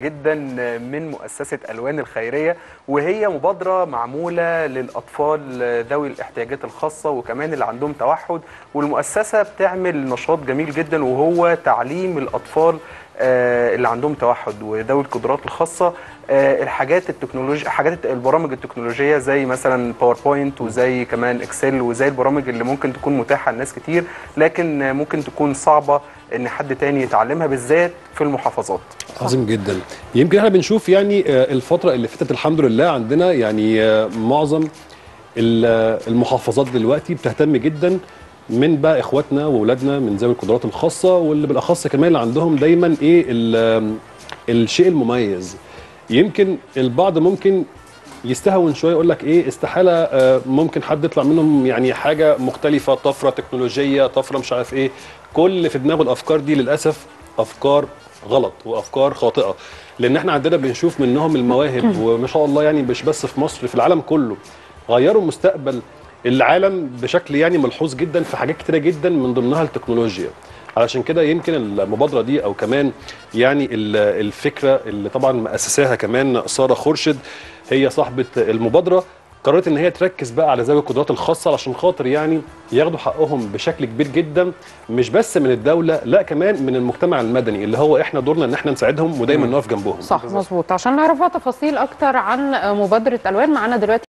جدا من مؤسسة ألوان الخيرية وهي مبادرة معمولة للأطفال ذوي الاحتياجات الخاصة وكمان اللي عندهم توحد والمؤسسة بتعمل نشاط جميل جدا وهو تعليم الأطفال آه، اللي عندهم توحد وذوي القدرات الخاصة آه، الحاجات التكنولوجيا حاجات البرامج التكنولوجية زي مثلا باوربوينت وزي كمان اكسل وزي البرامج اللي ممكن تكون متاحة لناس كتير لكن آه، ممكن تكون صعبة ان حد تاني يتعلمها بالذات في المحافظات عظيم جدا يمكن احنا بنشوف يعني آه، الفتره اللي فاتت الحمد لله عندنا يعني آه، معظم ال- آه، المحافظات دلوقتي بتهتم جدا من بقى اخواتنا واولادنا من ذوي القدرات الخاصه واللي بالاخص كمان اللي عندهم دايما ايه ال- آم، الشيء المميز يمكن البعض ممكن يستهون شويه يقول لك ايه استحاله آه، ممكن حد يطلع منهم يعني حاجه مختلفه طفره تكنولوجيه طفره مش عارف ايه كل اللي في دماغه الافكار دي للاسف افكار غلط وافكار خاطئه لان احنا عندنا بنشوف منهم المواهب وما شاء الله يعني مش بس في مصر في العالم كله غيروا مستقبل العالم بشكل يعني ملحوظ جدا في حاجات كتيره جدا من ضمنها التكنولوجيا علشان كده يمكن المبادره دي او كمان يعني ال- الفكره اللي طبعا مؤسساها كمان ساره خورشيد هي صاحبه المبادره قررت ان هي تركز بقى على ذوي القدرات الخاصه علشان خاطر يعني ياخدوا حقهم بشكل كبير جدا مش بس من الدوله لا كمان من المجتمع المدني اللي هو احنا دورنا ان احنا نساعدهم ودايما نقف جنبهم صح مظبوط عشان نعرف بقى تفاصيل اكتر عن مبادره الوان معانا دلوقتي